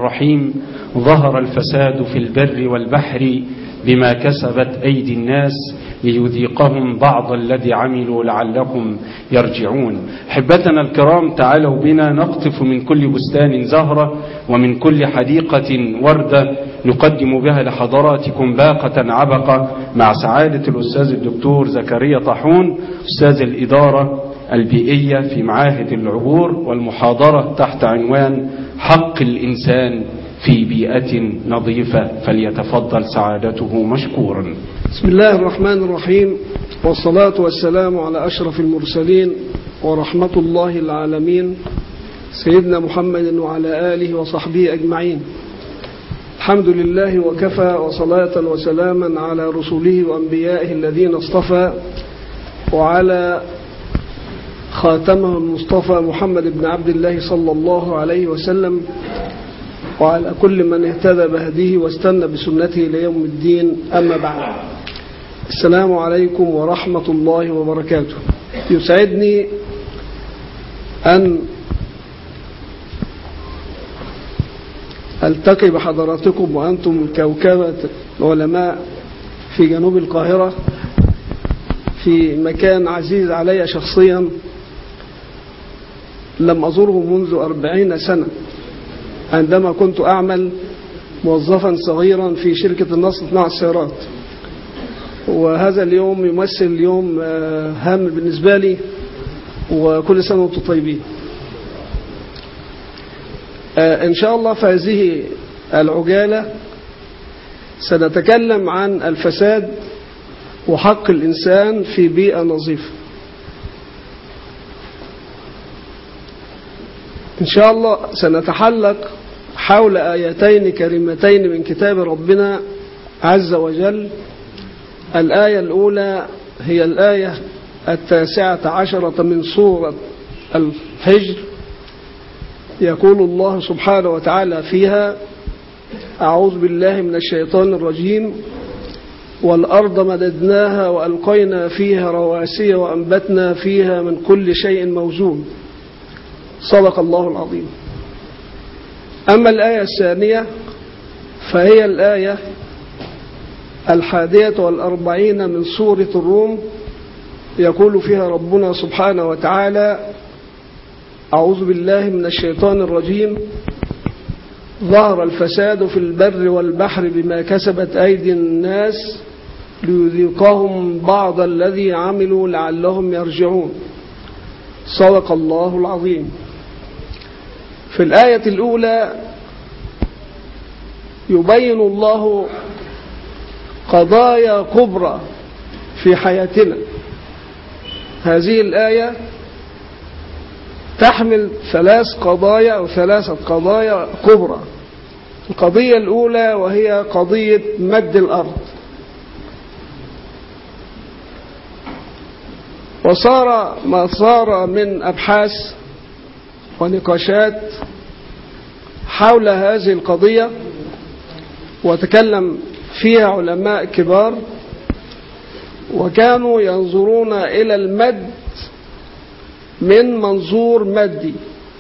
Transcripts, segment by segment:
الرحيم ظهر الفساد في البر والبحر بما كسبت أيدي الناس ليذيقهم بعض الذي عملوا لعلهم يرجعون حبتنا الكرام تعالوا بنا نقطف من كل بستان زهرة ومن كل حديقة وردة نقدم بها لحضراتكم باقة عبقة مع سعادة الأستاذ الدكتور زكريا طاحون أستاذ الإدارة البيئية في معاهد العبور والمحاضرة تحت عنوان حق الإنسان في بيئة نظيفة فليتفضل سعادته مشكورا بسم الله الرحمن الرحيم والصلاة والسلام على أشرف المرسلين ورحمة الله العالمين سيدنا محمد وعلى آله وصحبه أجمعين الحمد لله وكفى وصلاة وسلاما على رسوله وأنبيائه الذين اصطفى وعلى خاتمه المصطفى محمد بن عبد الله صلى الله عليه وسلم وعلى كل من اهتدى بهديه واستنى بسنته إلى يوم الدين أما بعد السلام عليكم ورحمة الله وبركاته يسعدني أن ألتقي بحضراتكم وأنتم كوكبة العلماء في جنوب القاهرة في مكان عزيز علي شخصيا لم أزره منذ أربعين سنة عندما كنت أعمل موظفا صغيرا في شركة النصر مع السيارات وهذا اليوم يمثل يوم هام بالنسبة لي وكل سنة وانتم طيبين إن شاء الله في هذه العجالة سنتكلم عن الفساد وحق الإنسان في بيئة نظيفة إن شاء الله سنتحلق حول آيتين كريمتين من كتاب ربنا عز وجل الآية الأولى هي الآية التاسعة عشرة من سورة الحجر يقول الله سبحانه وتعالى فيها أعوذ بالله من الشيطان الرجيم والأرض مددناها وألقينا فيها رواسي وأنبتنا فيها من كل شيء موزون صدق الله العظيم أما الآية الثانية فهي الآية الحادية والأربعين من سورة الروم يقول فيها ربنا سبحانه وتعالى أعوذ بالله من الشيطان الرجيم ظهر الفساد في البر والبحر بما كسبت أيدي الناس ليذيقهم بعض الذي عملوا لعلهم يرجعون صدق الله العظيم في الآية الأولى يبين الله قضايا كبرى في حياتنا هذه الآية تحمل ثلاث قضايا أو ثلاثة قضايا كبرى القضية الأولى وهي قضية مد الأرض وصار ما صار من أبحاث ونقاشات حول هذه القضية وتكلم فيها علماء كبار وكانوا ينظرون إلى المد من منظور مادي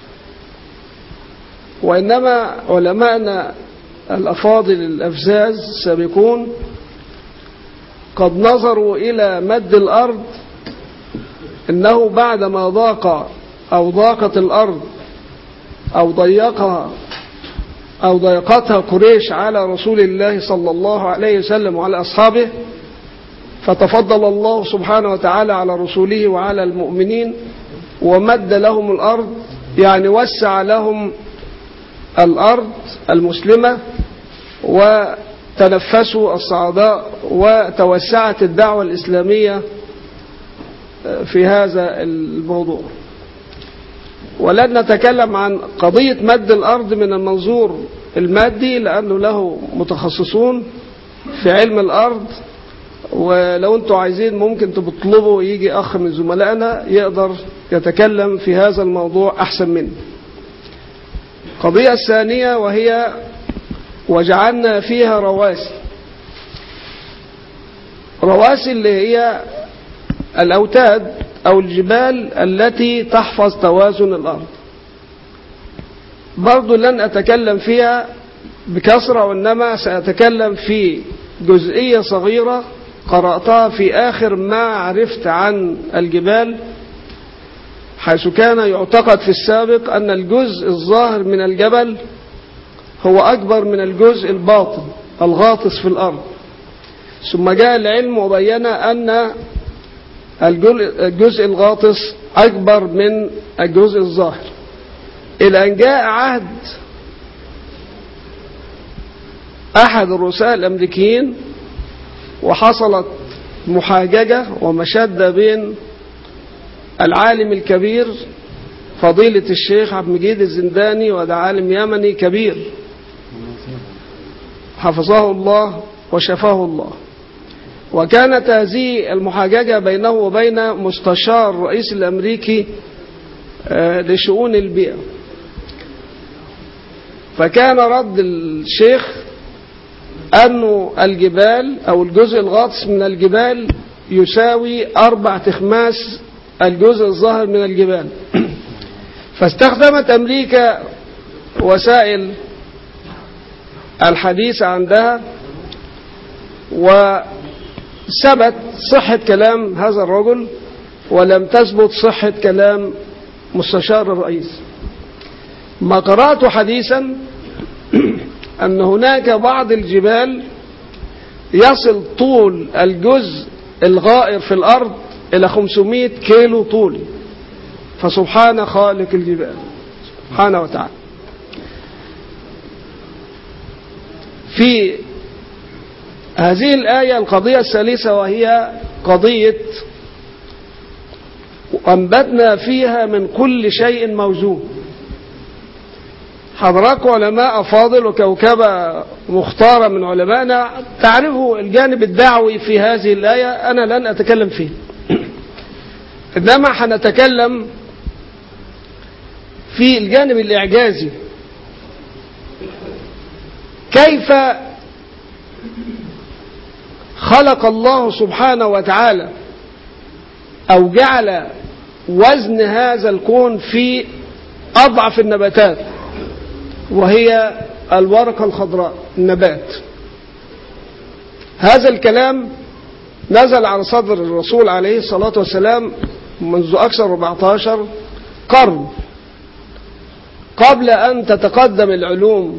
وإنما علماءنا الأفاضل الأفزاز السابقون قد نظروا إلى مد الأرض إنه بعدما ضاق أو ضاقت الأرض أو ضيقها أو ضيقتها قريش على رسول الله صلى الله عليه وسلم وعلى أصحابه فتفضل الله سبحانه وتعالى على رسوله وعلى المؤمنين ومد لهم الأرض يعني وسع لهم الأرض المسلمة وتنفسوا الصعداء وتوسعت الدعوة الإسلامية في هذا الموضوع ولن نتكلم عن قضية مد الأرض من المنظور المادي لأنه له متخصصون في علم الأرض ولو انتم عايزين ممكن تطلبوا يجي أخ من زملائنا يقدر يتكلم في هذا الموضوع أحسن مني القضية الثانية وهي وجعلنا فيها رواسي رواسي اللي هي الأوتاد أو الجبال التي تحفظ توازن الأرض برضو لن أتكلم فيها بكثرة وإنما سأتكلم في جزئية صغيرة قرأتها في آخر ما عرفت عن الجبال حيث كان يعتقد في السابق أن الجزء الظاهر من الجبل هو أكبر من الجزء الباطن الغاطس في الأرض ثم جاء العلم وبين أن الجزء الغاطس أكبر من الجزء الظاهر إلى أن جاء عهد أحد الرؤساء الأمريكيين وحصلت محاججة ومشدة بين العالم الكبير فضيلة الشيخ عبد المجيد الزنداني وده عالم يمني كبير حفظه الله وشفاه الله وكانت هذه المحاججة بينه وبين مستشار الرئيس الأمريكي لشؤون البيئة فكان رد الشيخ أن الجبال أو الجزء الغاطس من الجبال يساوي أربع تخماس الجزء الظاهر من الجبال فاستخدمت أمريكا وسائل الحديث عندها وثبت صحة كلام هذا الرجل ولم تثبت صحة كلام مستشار الرئيس ما قرأت حديثا أن هناك بعض الجبال يصل طول الجزء الغائر في الأرض إلى 500 كيلو طول فسبحان خالق الجبال سبحانه وتعالى في هذه الآية القضية الثالثة وهي قضية وأنبتنا فيها من كل شيء موزون حضراتكم علماء أفاضل وكوكبة مختارة من علمائنا تعرفوا الجانب الدعوي في هذه الآية أنا لن أتكلم فيه إنما حنتكلم في الجانب الإعجازي كيف خلق الله سبحانه وتعالى أو جعل وزن هذا الكون في أضعف النباتات وهي الورقة الخضراء النبات هذا الكلام نزل على صدر الرسول عليه الصلاة والسلام منذ أكثر 14 قرن قبل أن تتقدم العلوم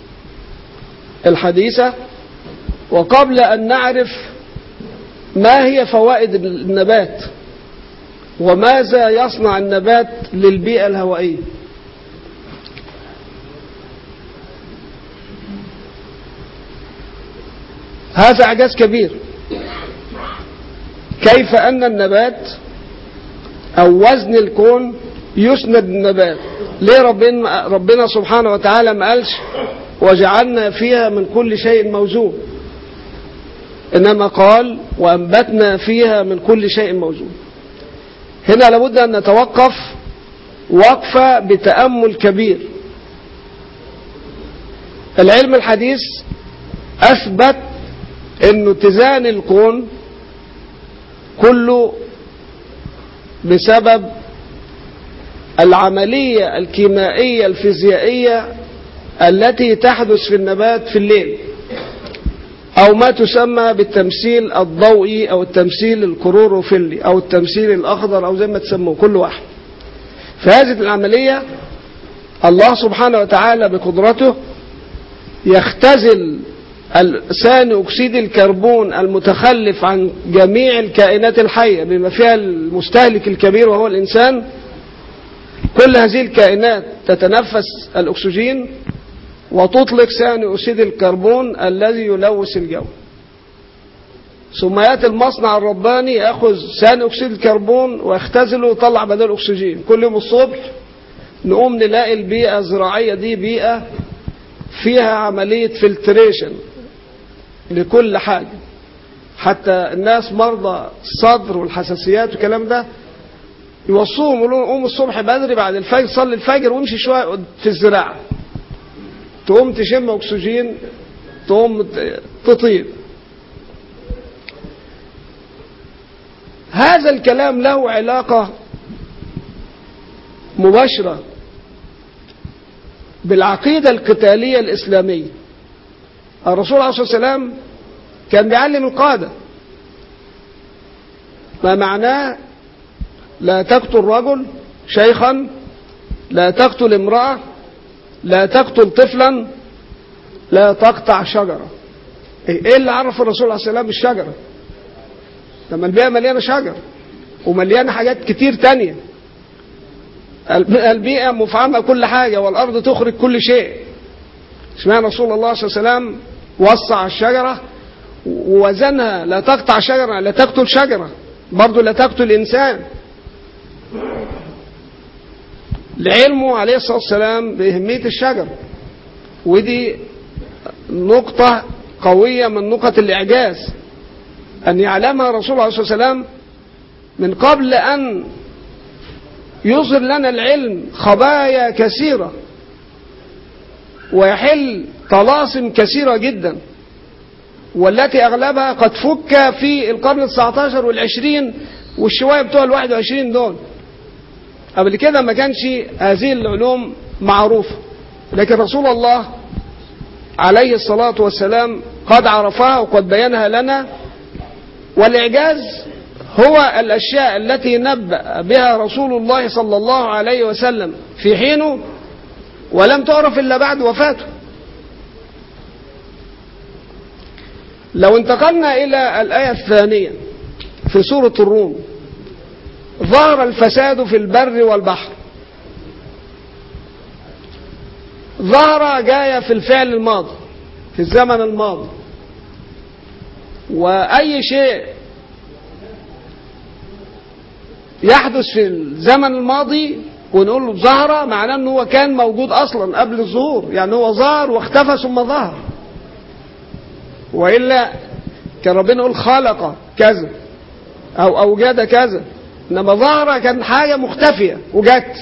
الحديثة وقبل أن نعرف ما هي فوائد النبات وماذا يصنع النبات للبيئة الهوائية هذا إعجاز كبير كيف أن النبات أو وزن الكون يسند النبات ليه ربنا, ربنا سبحانه وتعالى ما قالش وجعلنا فيها من كل شيء موزون إنما قال وأنبتنا فيها من كل شيء موزون هنا لابد أن نتوقف وقفة بتأمل كبير العلم الحديث أثبت أن اتزان الكون كله بسبب العملية الكيميائية الفيزيائية التي تحدث في النبات في الليل أو ما تسمى بالتمثيل الضوئي أو التمثيل الكروروفيلي أو التمثيل الأخضر أو زي ما تسموه كل واحد فهذه العملية الله سبحانه وتعالى بقدرته يختزل ثاني أكسيد الكربون المتخلف عن جميع الكائنات الحية بما فيها المستهلك الكبير وهو الإنسان كل هذه الكائنات تتنفس الأكسجين وتطلق ثاني أكسيد الكربون الذي يلوث الجو ثم يأتي المصنع الرباني يأخذ ثاني أكسيد الكربون ويختزله ويطلع بدل أكسجين كل يوم الصبح نقوم نلاقي البيئة الزراعية دي بيئة فيها عملية فلتريشن لكل حاجة حتى الناس مرضى الصدر والحساسيات والكلام ده يوصوهم يقولوا لهم قوموا الصبح بدري بعد الفجر صلي الفجر وامشي شوية في الزراعة تقوم تشم أكسجين تقوم تطير هذا الكلام له علاقة مباشرة بالعقيدة القتالية الإسلامية الرسول عليه الصلاة والسلام كان بيعلم القادة ما معناه لا تقتل رجل شيخا لا تقتل امرأة لا تقتل طفلا لا تقطع شجرة ايه اللي عرف الرسول عليه الصلاة والسلام بالشجرة لما البيئة مليانة شجر ومليانة حاجات كتير تانية البيئة مفعمة كل حاجة والأرض تخرج كل شيء اشمعنى رسول الله صلى الله عليه وسلم وصى الشجرة ووزنها لا تقطع شجرة لا تقتل شجرة برضه لا تقتل إنسان لعلمه عليه الصلاة والسلام بأهمية الشجر ودي نقطة قوية من نقط الإعجاز أن يعلمها الرسول عليه الصلاة والسلام من قبل أن يظهر لنا العلم خبايا كثيرة ويحل طلاسم كثيرة جدا والتي أغلبها قد فك في القرن التسعتاشر والعشرين والشوية بتوع الواحد وعشرين دول قبل كده ما كانش هذه العلوم معروفة لكن رسول الله عليه الصلاة والسلام قد عرفها وقد بينها لنا والإعجاز هو الأشياء التي نبأ بها رسول الله صلى الله عليه وسلم في حينه ولم تعرف إلا بعد وفاته لو انتقلنا إلى الآية الثانية في سورة الروم ظهر الفساد في البر والبحر ظهر جاية في الفعل الماضي في الزمن الماضي وأي شيء يحدث في الزمن الماضي ونقول له ظهر معناه انه هو كان موجود اصلا قبل الظهور يعني هو ظهر واختفى ثم ظهر والا كان ربنا يقول خلق كذا او اوجد كذا انما ظهر كان حاجه مختفيه وجت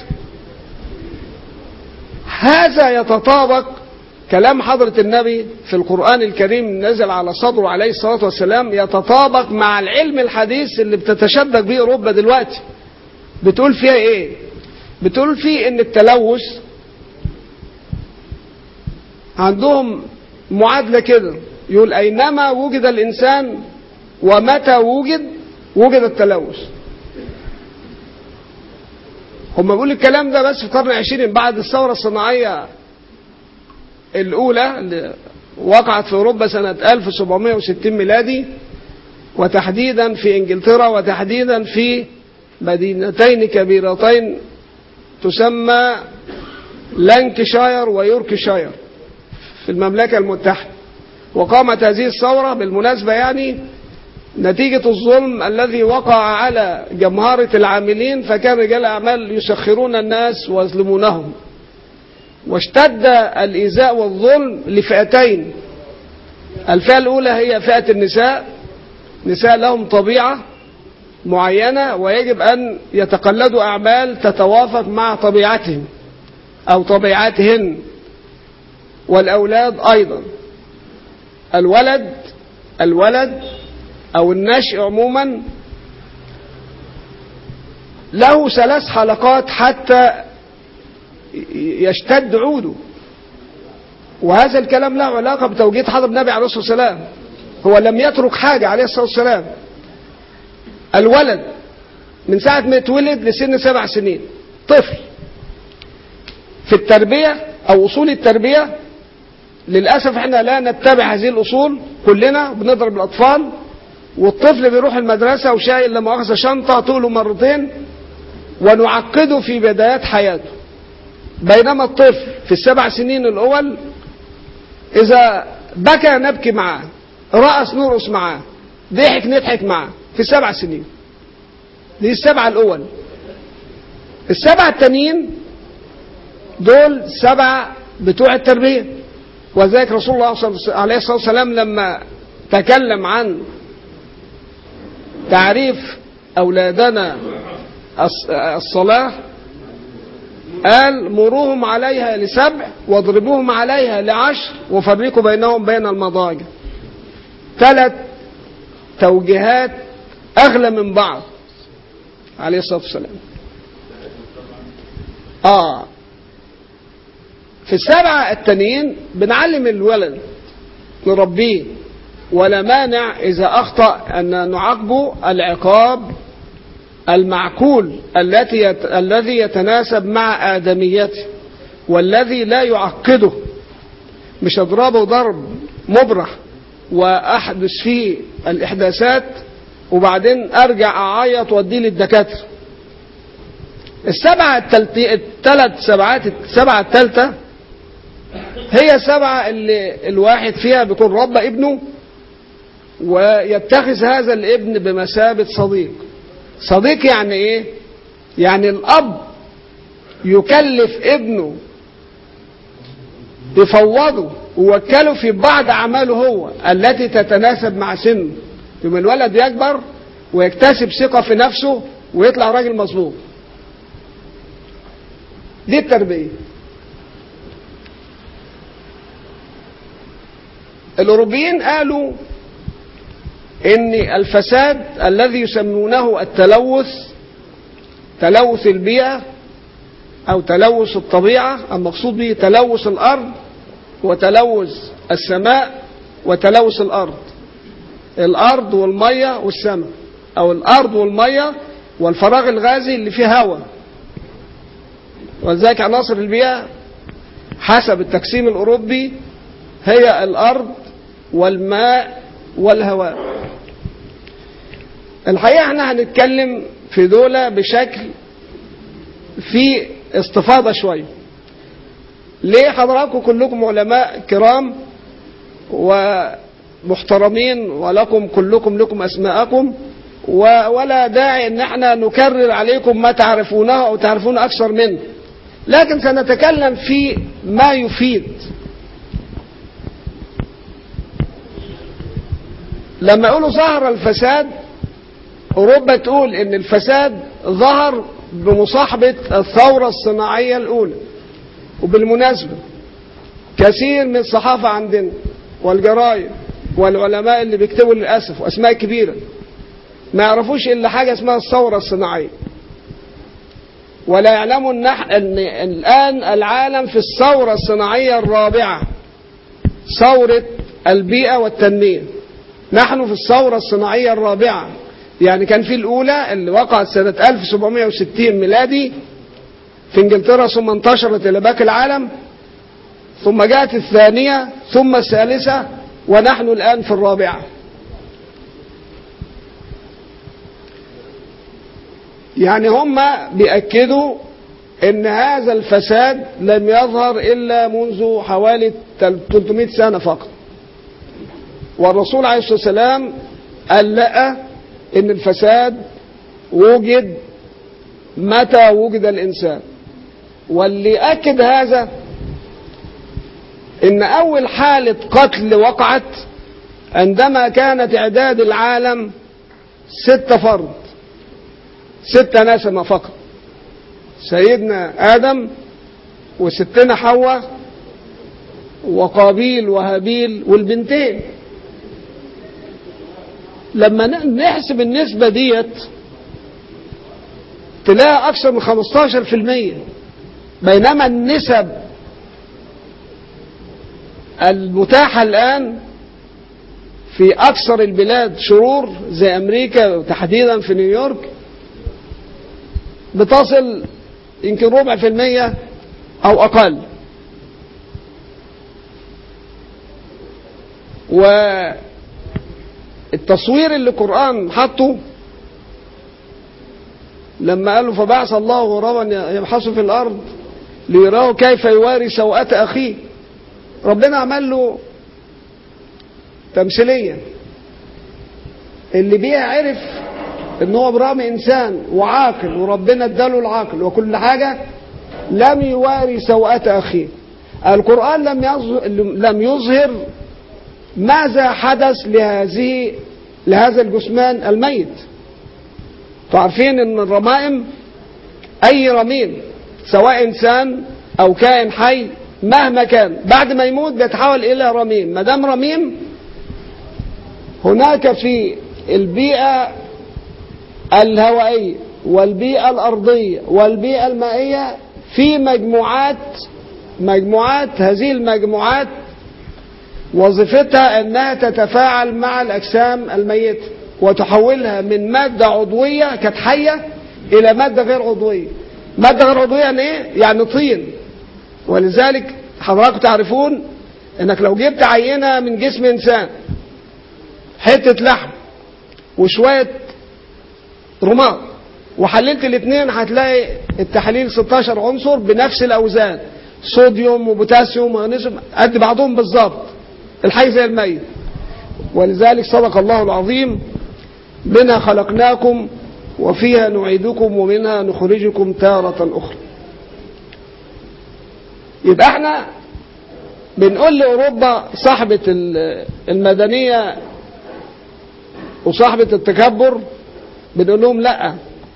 هذا يتطابق كلام حضرة النبي في القرآن الكريم نزل على صدره عليه الصلاة والسلام يتطابق مع العلم الحديث اللي بتتشبك به أوروبا دلوقتي بتقول فيها إيه بتقول فيه إن التلوث عندهم معادلة كده يقول أينما وجد الإنسان ومتى وجد وجد التلوث هم بيقولوا الكلام ده بس في القرن العشرين بعد الثورة الصناعية الأولى اللي وقعت في أوروبا سنة 1760 ميلادي وتحديدا في إنجلترا وتحديدا في مدينتين كبيرتين تسمى لانكشاير ويوركشاير في المملكة المتحدة وقامت هذه الثورة بالمناسبة يعني نتيجة الظلم الذي وقع على جمهرة العاملين فكان رجال أعمال يسخرون الناس ويظلمونهم واشتد الإيذاء والظلم لفئتين الفئة الأولى هي فئة النساء نساء لهم طبيعة معينة ويجب أن يتقلدوا أعمال تتوافق مع طبيعتهم أو طبيعتهن والأولاد أيضا الولد الولد أو النشء عموما له ثلاث حلقات حتى يشتد عوده وهذا الكلام له علاقة بتوجيه حضر النبي عليه الصلاة والسلام هو لم يترك حاجة عليه الصلاة والسلام الولد من ساعة ما يتولد لسن سبع سنين طفل في التربية أو أصول التربية للأسف احنا لا نتبع هذه الأصول كلنا بنضرب الأطفال والطفل بيروح المدرسة وشايل لما أخذ شنطة طوله مرتين ونعقده في بدايات حياته بينما الطفل في السبع سنين الأول إذا بكى نبكي معاه رأس نرقص معاه ضحك نضحك معاه في السبع سنين دي السبعة الأول السبعة التانيين دول سبع بتوع التربية وذلك رسول الله عليه الصلاة والسلام لما تكلم عن تعريف أولادنا الصلاة قال مروهم عليها لسبع واضربوهم عليها لعشر وفرقوا بينهم بين المضاجع ثلاث توجيهات أغلى من بعض عليه الصلاة والسلام آه في السبعة التانيين بنعلم الولد نربيه ولا مانع إذا أخطأ أن نعاقبه العقاب المعقول التي يت... الذي يتناسب مع آدميته والذي لا يعقده مش أضربه ضرب مبرح وأحدث فيه الإحداثات وبعدين أرجع أعيط وأديه للدكاترة السبعة التلتي... الثلاث سبعات السبعة الثالثة هي سبعة اللي الواحد فيها بيكون رب ابنه ويتخذ هذا الابن بمثابة صديق صديق يعني ايه يعني الاب يكلف ابنه يفوضه ووكله في بعض اعماله هو التي تتناسب مع سنه ثم الولد يكبر ويكتسب ثقة في نفسه ويطلع راجل مظبوط دي التربية الأوروبيين قالوا ان الفساد الذي يسمونه التلوث تلوث البيئة او تلوث الطبيعة المقصود به تلوث الارض وتلوث السماء وتلوث الارض الارض والمية والسماء او الارض والمية والفراغ الغازي اللي فيه هواء ولذلك عناصر البيئة حسب التقسيم الاوروبي هي الارض والماء والهواء الحقيقة احنا هنتكلم في دولة بشكل في استفاضة شوية ليه حضراتكم كلكم علماء كرام ومحترمين ولكم كلكم لكم أسماءكم ولا داعي ان احنا نكرر عليكم ما تعرفونه او تعرفون اكثر منه لكن سنتكلم في ما يفيد لما يقولوا ظهر الفساد أوروبا تقول إن الفساد ظهر بمصاحبة الثورة الصناعية الأولى وبالمناسبة كثير من الصحافة عندنا والجرايد والعلماء اللي بيكتبوا للأسف وأسماء كبيرة ما يعرفوش إلا حاجة اسمها الثورة الصناعية ولا يعلموا أن, أن الآن العالم في الثورة الصناعية الرابعة ثورة البيئة والتنمية نحن في الثورة الصناعية الرابعة يعني كان في الأولى اللي وقعت سنة 1760 ميلادي في انجلترا ثم انتشرت إلى باقي العالم ثم جاءت الثانية ثم الثالثة ونحن الآن في الرابعة يعني هم بيأكدوا ان هذا الفساد لم يظهر الا منذ حوالي 300 سنة فقط والرسول عليه الصلاة والسلام قال لا ان الفساد وجد متى وجد الانسان واللي اكد هذا ان اول حالة قتل وقعت عندما كانت اعداد العالم ستة فرد ستة نسمة فقط سيدنا ادم وستنا حواء وقابيل وهابيل والبنتين لما نحسب النسبة ديت تلاقي أكثر من 15% بينما النسب المتاحة الآن في أكثر البلاد شرور زي أمريكا وتحديدا في نيويورك بتصل يمكن ربع في المية أو أقل و التصوير اللي القرآن حطه لما قالوا فبعث الله غرابا يبحث في الأرض ليراه كيف يواري سوءة أخيه ربنا عمل له تمثيلية اللي بيها عرف ان هو برغم انسان وعاقل وربنا اداله العقل وكل حاجة لم يواري سوءة اخيه القرآن لم يظهر, لم يظهر ماذا حدث لهذه لهذا الجثمان الميت تعرفين ان الرمائم اي رميم سواء انسان او كائن حي مهما كان بعد ما يموت بيتحول الى رميم ما دام رميم هناك في البيئه الهوائيه والبيئه الارضيه والبيئه المائيه في مجموعات مجموعات هذه المجموعات وظيفتها انها تتفاعل مع الاجسام الميته وتحولها من ماده عضويه كانت حيه الى ماده غير عضويه ماده غير عضويه يعني ايه يعني طين ولذلك حضراتكم تعرفون انك لو جبت عينه من جسم انسان حته لحم وشويه رماد وحللت الاثنين هتلاقي التحاليل 16 عنصر بنفس الاوزان صوديوم وبوتاسيوم ومغنيسيوم قد بعضهم بالظبط الحي زي الميت ولذلك صدق الله العظيم منها خلقناكم وفيها نعيدكم ومنها نخرجكم تارة أخرى يبقى احنا بنقول لأوروبا صاحبة المدنية وصاحبة التكبر بنقول لهم لا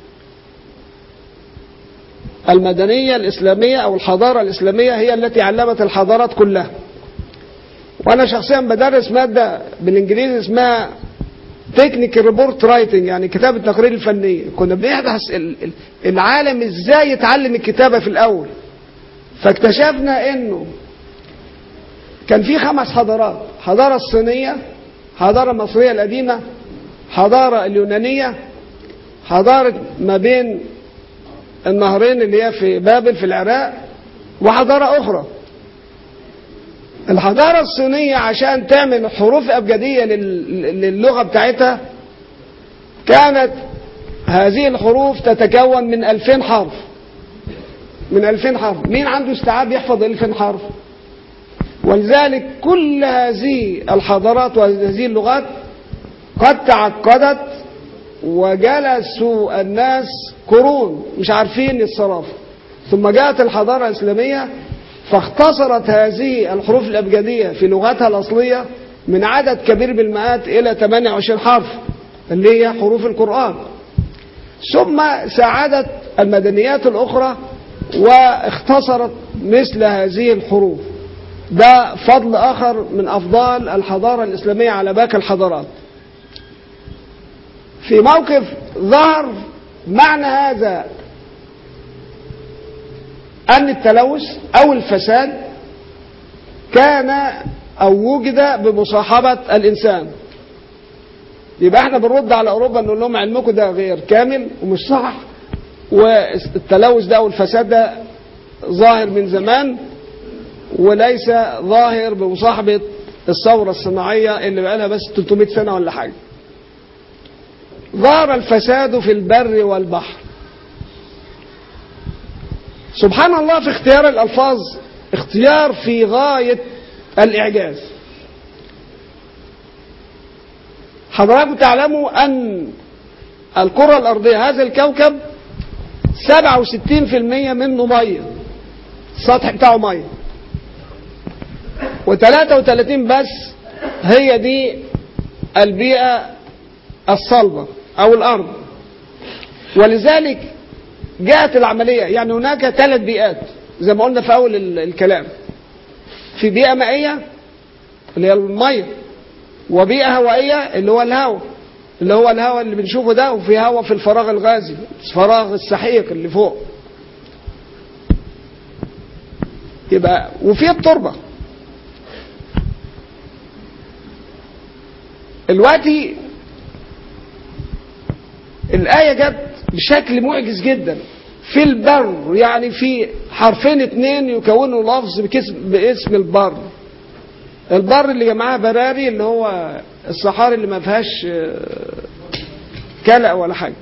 المدنية الإسلامية أو الحضارة الإسلامية هي التي علمت الحضارات كلها وأنا شخصيا بدرس مادة بالإنجليزي اسمها تكنيكال ريبورت رايتنج يعني كتابة التقرير الفنية كنا بنبحث العالم ازاي يتعلم الكتابة في الأول فاكتشفنا انه كان في خمس حضارات حضارة الصينية حضارة المصرية القديمة حضارة اليونانية حضارة ما بين النهرين اللي هي في بابل في العراق وحضارة أخرى الحضارة الصينية عشان تعمل حروف أبجدية للغة بتاعتها كانت هذه الحروف تتكون من ألفين حرف من ألفين حرف مين عنده استيعاب يحفظ ألفين حرف ولذلك كل هذه الحضارات وهذه اللغات قد تعقدت وجلسوا الناس قرون مش عارفين الصرافة ثم جاءت الحضارة الإسلامية فاختصرت هذه الحروف الأبجدية في لغتها الأصلية من عدد كبير بالمئات إلى 28 حرف اللي هي حروف القرآن ثم ساعدت المدنيات الأخرى واختصرت مثل هذه الحروف ده فضل آخر من أفضال الحضارة الإسلامية على باقي الحضارات في موقف ظهر معنى هذا أن التلوث أو الفساد كان أو وجد بمصاحبة الإنسان يبقى احنا بنرد على أوروبا نقول لهم علمكم ده غير كامل ومش صح والتلوث ده أو الفساد ده ظاهر من زمان وليس ظاهر بمصاحبة الثورة الصناعية اللي بقى لها بس 300 سنة ولا حاجة ظهر الفساد في البر والبحر سبحان الله في اختيار الألفاظ اختيار في غاية الإعجاز حضراتكم تعلموا أن الكرة الأرضية هذا الكوكب 67% منه مية السطح بتاعه مية و33 بس هي دي البيئة الصلبة أو الأرض ولذلك جاءت العملية يعني هناك ثلاث بيئات زي ما قلنا في أول الكلام في بيئة مائية اللي هي المية وبيئة هوائية اللي هو الهواء اللي هو الهواء اللي بنشوفه ده وفي هواء في الفراغ الغازي فراغ السحيق اللي فوق يبقى وفي التربة دلوقتي الآية جت بشكل معجز جدا في البر يعني في حرفين اتنين يكونوا لفظ باسم البر البر اللي جمعها براري اللي هو الصحاري اللي ما فيهاش كلأ ولا حاجة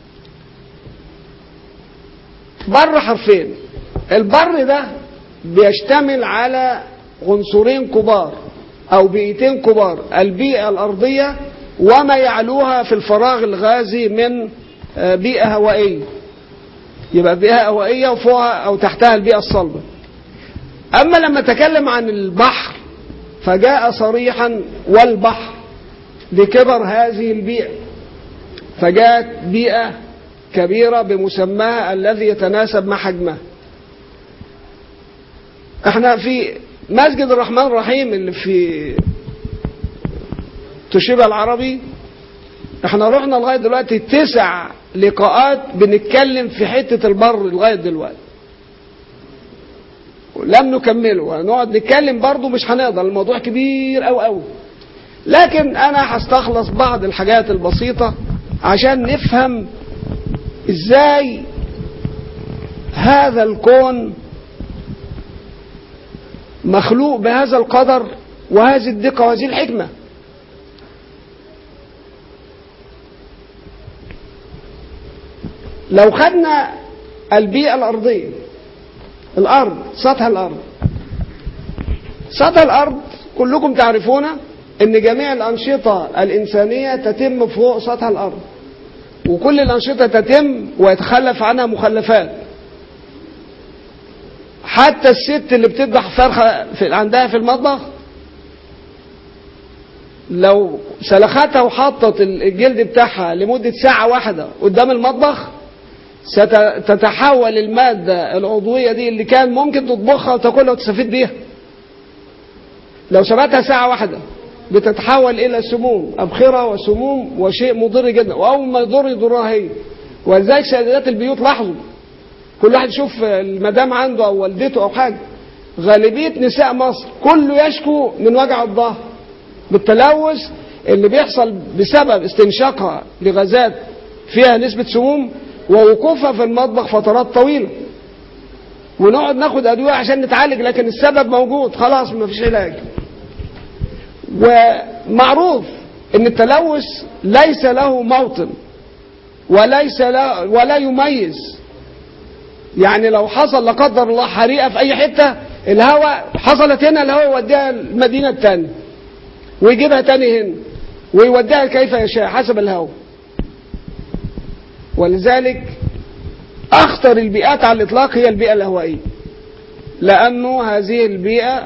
بر حرفين البر ده بيشتمل على عنصرين كبار او بيئتين كبار البيئة الارضية وما يعلوها في الفراغ الغازي من بيئة هوائية يبقى بيئة هوائية وفوقها او تحتها البيئة الصلبة اما لما تكلم عن البحر فجاء صريحا والبحر لكبر هذه البيئة فجاءت بيئة كبيرة بمسماها الذي يتناسب مع حجمها احنا في مسجد الرحمن الرحيم اللي في توشيبا العربي احنا رحنا لغاية دلوقتي تسع لقاءات بنتكلم في حتة البر لغاية دلوقتي لم نكمله ونقعد نتكلم برضه مش هنقدر الموضوع كبير أو أوي لكن أنا هستخلص بعض الحاجات البسيطة عشان نفهم إزاي هذا الكون مخلوق بهذا القدر وهذه الدقة وهذه الحكمة لو خدنا البيئة الأرضية الأرض سطح الأرض سطح الأرض كلكم تعرفون أن جميع الأنشطة الإنسانية تتم فوق سطح الأرض وكل الأنشطة تتم ويتخلف عنها مخلفات حتى الست اللي بتذبح فرخة في عندها في المطبخ لو سلختها وحطت الجلد بتاعها لمدة ساعة واحدة قدام المطبخ ستتحول المادة العضوية دي اللي كان ممكن تطبخها وتاكلها وتستفيد بيها لو سبتها ساعة واحدة بتتحول إلى سموم أبخرة وسموم وشيء مضر جدا وأول ما يضر يضرها هي ولذلك سيدات البيوت لاحظوا كل واحد يشوف المدام عنده أو والدته أو حاجة غالبية نساء مصر كله يشكو من وجع الظهر بالتلوث اللي بيحصل بسبب استنشاقها لغازات فيها نسبة سموم ووقوفها في المطبخ فترات طويلة ونقعد ناخد أدوية عشان نتعالج لكن السبب موجود خلاص ما فيش علاج ومعروف ان التلوث ليس له موطن وليس له ولا يميز يعني لو حصل لا قدر الله حريقه في اي حته الهواء حصلت هنا الهواء يوديها المدينه الثانيه ويجيبها تاني هنا ويوديها كيف يشاء حسب الهواء ولذلك اخطر البيئات على الاطلاق هي البيئه الهوائيه لانه هذه البيئه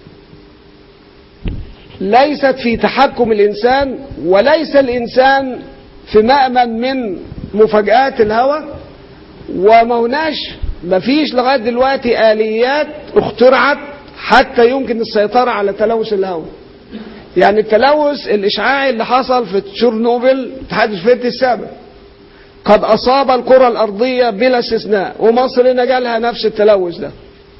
ليست في تحكم الانسان وليس الانسان في مأمن من مفاجآت الهوى وما هناش مفيش لغايه دلوقتي اليات اخترعت حتى يمكن السيطره على تلوث الهواء يعني التلوث الاشعاعي اللي حصل في تشيرنوبل الاتحاد السوفيتي السابق قد اصاب الكره الارضيه بلا استثناء ومصر هنا جالها نفس التلوث ده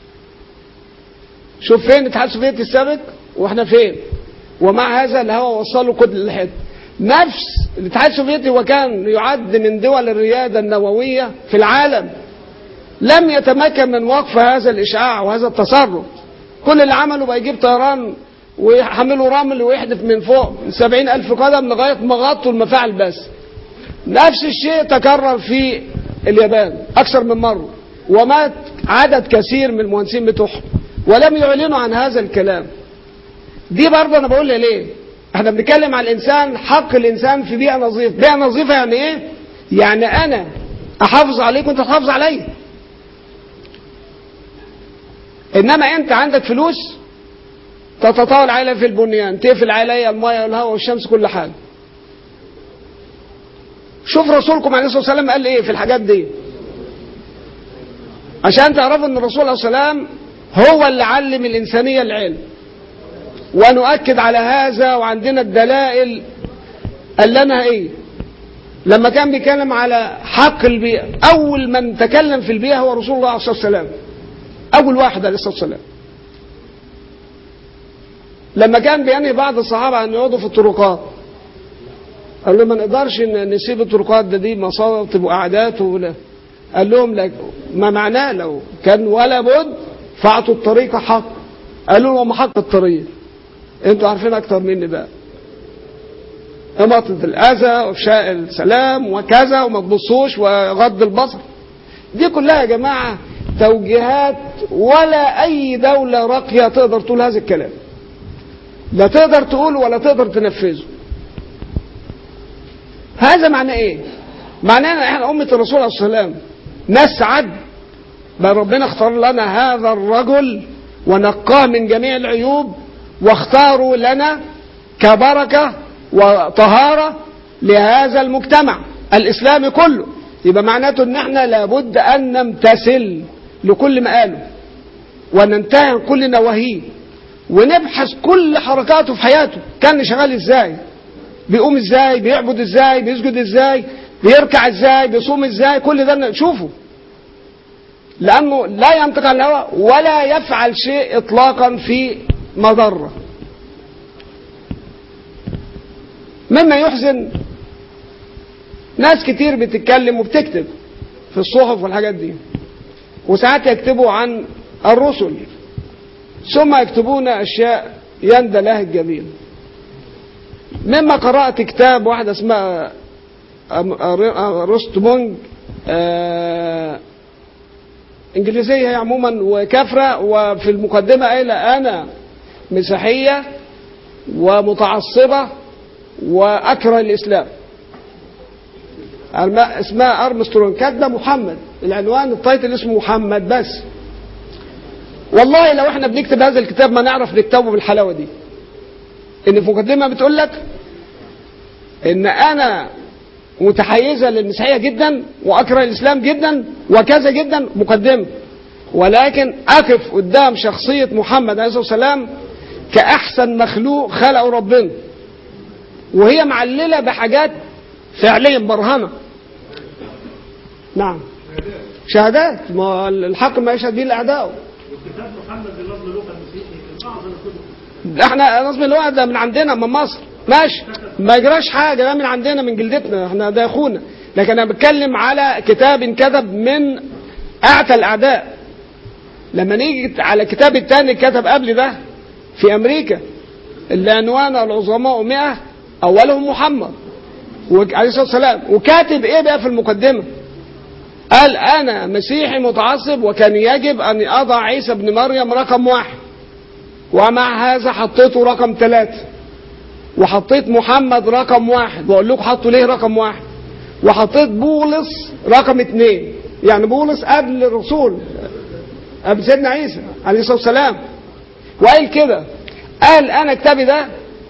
شوف فين الاتحاد السوفيتي السابق واحنا فين ومع هذا الهواء وصله كل الحته نفس الاتحاد السوفيتي وكان يعد من دول الرياده النوويه في العالم لم يتمكن من وقف هذا الاشعاع وهذا التصرف كل اللي عمله بقى يجيب طيران ويحملوا رمل ويحدف من فوق سبعين ألف قدم لغاية ما غطوا المفاعل بس نفس الشيء تكرر في اليابان أكثر من مرة ومات عدد كثير من المهندسين بتوعهم ولم يعلنوا عن هذا الكلام دي برضه أنا بقولها ليه احنا بنتكلم عن الإنسان حق الإنسان في بيئة نظيفة بيئة نظيفة يعني إيه يعني أنا أحافظ عليك وأنت تحافظ عليا إنما أنت عندك فلوس تتطاول عليها في البنيان تقفل عليا الماء والهواء والشمس كل حاجة شوف رسولكم عليه الصلاة والسلام قال ايه في الحاجات دي عشان تعرفوا ان الرسول عليه الصلاة والسلام هو اللي علم الإنسانية العلم ونؤكد على هذا وعندنا الدلائل قال لنا ايه لما كان بيتكلم على حق البيئة أول من تكلم في البيئة هو رسول الله عليه الصلاة والسلام أول واحد عليه الصلاة والسلام لما كان بينهي بعض الصحابة أن يقعدوا في الطرقات قال لهم ما نقدرش نسيب الطرقات ده دي مصاطب وقعدات ولا قال لهم لك ما معناه لو كان ولا بد فاعطوا الطريق حق قالوا لهم حق الطريق انتوا عارفين اكتر مني بقى اماطة الاذى وافشاء السلام وكذا وما تبصوش وغض البصر دي كلها يا جماعه توجيهات ولا اي دوله راقيه تقدر تقول هذا الكلام لا تقدر تقوله ولا تقدر تنفذه هذا معناه ايه معناه ان احنا امه الرسول عليه الصلاه والسلام نسعد بل ربنا اختار لنا هذا الرجل ونقاه من جميع العيوب واختاروا لنا كبركه وطهاره لهذا المجتمع الاسلامي كله يبقى معناته ان احنا لابد ان نمتثل لكل ما قاله وننتهي عن كل نواهيه ونبحث كل حركاته في حياته كان شغال ازاي بيقوم ازاي بيعبد ازاي بيسجد ازاي بيركع ازاي بيصوم ازاي كل ده نشوفه لأنه لا ينطق عن الهوى ولا يفعل شيء إطلاقا في مضرة مما يحزن ناس كتير بتتكلم وبتكتب في الصحف والحاجات دي وساعات يكتبوا عن الرسل ثم يكتبون أشياء يندى لها الجبين مما قرأت كتاب واحدة اسمها روستمونج آه انجليزيه هي عموما وكافره وفي المقدمه قايله انا مسيحيه ومتعصبه واكره الاسلام اسمها ارمسترونج كاتبه محمد العنوان التايتل اسمه محمد بس والله لو احنا بنكتب هذا الكتاب ما نعرف نكتبه بالحلاوه دي ان في مقدمه بتقول لك ان انا متحيزة للمسيحية جدا وأكره الإسلام جدا وكذا جدا مقدمة ولكن أقف قدام شخصية محمد عليه الصلاة والسلام كأحسن مخلوق خلقه ربنا وهي معللة بحاجات فعليا برهنة نعم شهادات ما الحق ما يشهد به الأعداء وكتاب محمد بنظم لغة المسيحي من أعظم الكتب احنا نظم اللغة ده من عندنا من مصر ماشي ما يجراش حاجة ده من عندنا من جلدتنا احنا ده اخونا لكن انا بتكلم على كتاب انكتب من اعتى الاعداء لما نيجي على الكتاب الثاني كتب قبل ده في امريكا اللي عنوانه العظماء مئة اولهم محمد عليه الصلاة والسلام وكاتب ايه بقى في المقدمة قال انا مسيحي متعصب وكان يجب ان اضع عيسى بن مريم رقم واحد ومع هذا حطيته رقم ثلاثة وحطيت محمد رقم واحد بقول لكم حطوا ليه رقم واحد وحطيت بولس رقم اثنين يعني بولس قبل الرسول قبل سيدنا عيسى عليه الصلاة والسلام وقال كده قال انا كتابي ده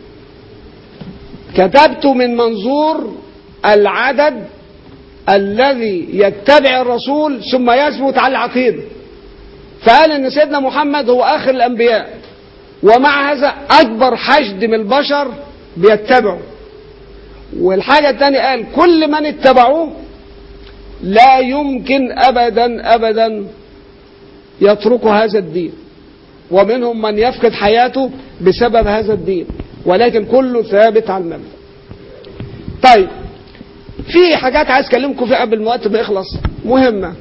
كتبته من منظور العدد الذي يتبع الرسول ثم يثبت على العقيدة فقال ان سيدنا محمد هو اخر الانبياء ومع هذا اكبر حشد من البشر بيتبعوا والحاجة الثانية قال كل من اتبعوه لا يمكن ابدا ابدا يتركوا هذا الدين ومنهم من يفقد حياته بسبب هذا الدين ولكن كله ثابت على المبدأ طيب في حاجات عايز اكلمكم فيها قبل الوقت ما يخلص مهمة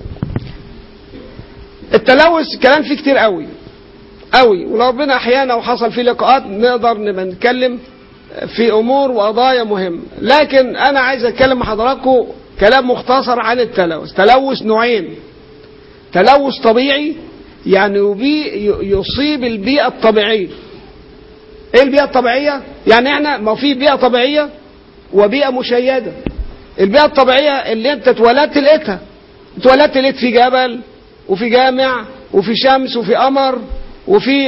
التلوث كلام فيه كتير قوي قوي ولو ربنا احيانا وحصل فيه لقاءات نقدر نبقى نتكلم في امور وقضايا مهمه لكن انا عايز اتكلم مع حضراتكم كلام مختصر عن التلوث تلوث نوعين تلوث طبيعي يعني يصيب البيئه الطبيعيه ايه البيئه الطبيعيه يعني احنا ما في بيئه طبيعيه وبيئه مشيده البيئه الطبيعيه اللي انت اتولدت لقيتها اتولدت لقيت في جبل وفي جامع وفي شمس وفي قمر وفي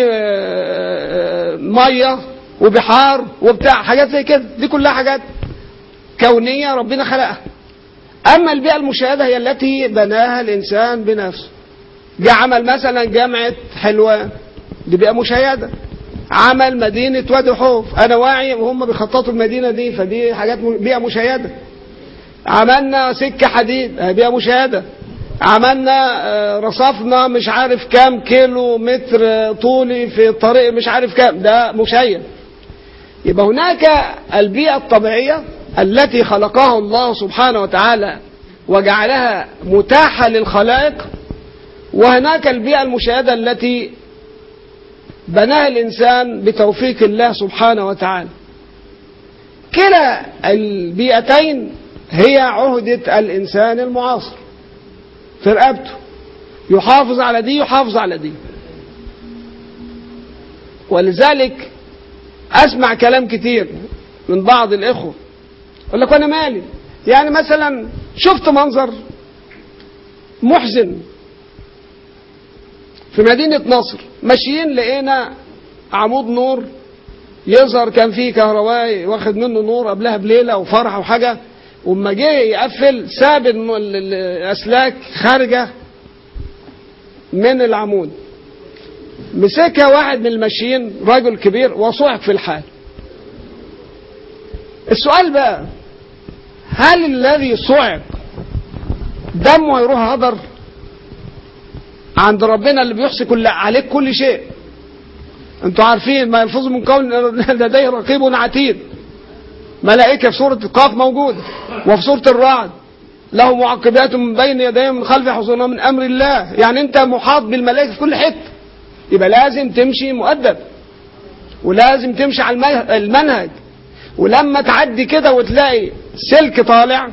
ميه وبحار وبتاع حاجات زي كده دي كلها حاجات كونية ربنا خلقها أما البيئة المشاهدة هي التي بناها الإنسان بنفسه جاء عمل مثلا جامعة حلوان دي بيئة مشاهدة عمل مدينة وادي حوف أنا واعي وهم بيخططوا المدينة دي فدي حاجات بيئة مشاهدة عملنا سكة حديد بيئة مشاهدة عملنا رصفنا مش عارف كام كيلو متر طولي في طريق مش عارف كام ده مشيد يبقى هناك البيئة الطبيعية التي خلقها الله سبحانه وتعالى وجعلها متاحة للخلائق وهناك البيئة المشاهدة التي بناها الإنسان بتوفيق الله سبحانه وتعالى كلا البيئتين هي عهدة الإنسان المعاصر في رقبته يحافظ على دي يحافظ على دي ولذلك اسمع كلام كتير من بعض الاخوه يقول لك انا مالي يعني مثلا شفت منظر محزن في مدينة نصر ماشيين لقينا عمود نور يظهر كان فيه كهربائي واخد منه نور قبلها بليلة وفرح وحاجة وما جه يقفل ساب الأسلاك خارجة من العمود مسكها واحد من الماشيين رجل كبير وصعق في الحال السؤال بقى هل الذي صعق دمه هيروح هدر عند ربنا اللي بيحصي كل عليك كل شيء انتوا عارفين ما يلفظ من قول لديه رقيب عتيد ملائكة في سورة القاف موجودة وفي سورة الرعد له معقبات من بين يديه من خلف حصولها من أمر الله يعني أنت محاط بالملائكة في كل حتة يبقى لازم تمشي مؤدب ولازم تمشي على المه- المنهج ولما تعدي كده وتلاقي سلك طالع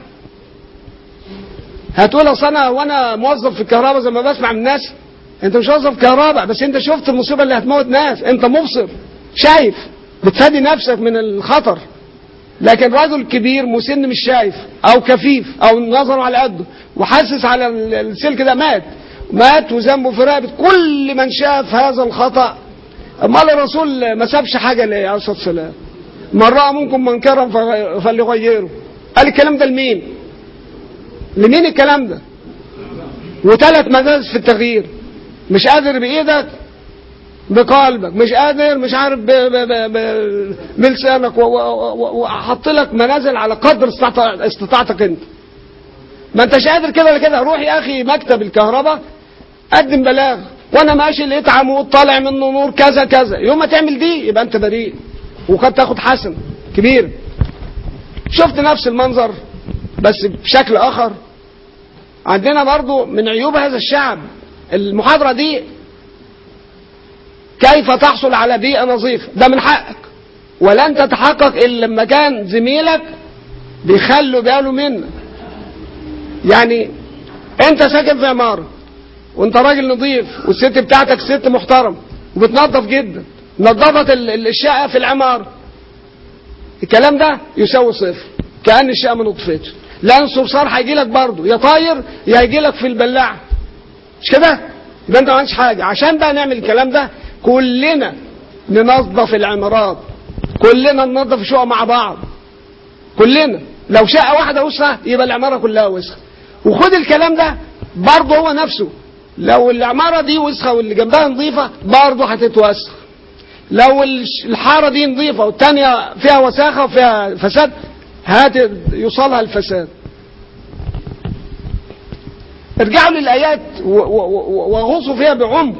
هتقول اصل انا وانا موظف في الكهرباء زي ما بسمع من الناس انت مش موظف كهرباء بس انت شفت المصيبه اللي هتموت ناس انت مبصر شايف بتفادي نفسك من الخطر لكن رجل كبير مسن مش شايف او كفيف او نظره على قده وحاسس على ال- السلك ده مات مات وذنبه في رقبه كل من شاف هذا الخطا امال الرسول ما سابش حاجه ليه عليه الصلاه والسلام من راى منكم منكرا فغ- فليغيره قال الكلام ده لمين لمين الكلام ده وثلاث مدارس في التغيير مش قادر بايدك بقلبك مش قادر مش عارف ب- ب- ب- ب- بلسانك و- و- و- وحط لك منازل على قدر استطاع- استطاعتك انت ما انتش قادر كده ولا كده روح يا اخي مكتب الكهرباء قدم بلاغ وانا ماشي لقيت عمود طالع منه نور كذا كذا يوم ما تعمل دي يبقى انت بريء وقد تاخد حسن كبير شفت نفس المنظر بس بشكل اخر عندنا برضو من عيوب هذا الشعب المحاضرة دي كيف تحصل على بيئة نظيفة ده من حقك ولن تتحقق إلا لما كان زميلك بيخلوا باله منك يعني انت ساكن في عمارة وانت راجل نظيف والست بتاعتك ست محترم وبتنظف جدا نظفت ال- ال- الشقة في العمارة الكلام ده يساوي صفر كأن الشقة ما نطفتش لأن الصرصار هيجي لك برضه يا طاير يا هيجي لك في البلاعة مش كده؟ يبقى انت ما عملتش حاجة عشان بقى نعمل الكلام ده كلنا ننظف العمارات كلنا ننظف الشقق مع بعض كلنا لو شقة واحدة وسخة يبقى العمارة كلها وسخة وخد الكلام ده برضه هو نفسه لو العمارة دي وسخة واللي جنبها نظيفة برضه هتتوسخ لو الش- الحارة دي نظيفة والتانية فيها وساخة وفيها فساد هات يوصلها الفساد ارجعوا للآيات و- و- و- وغوصوا فيها بعمق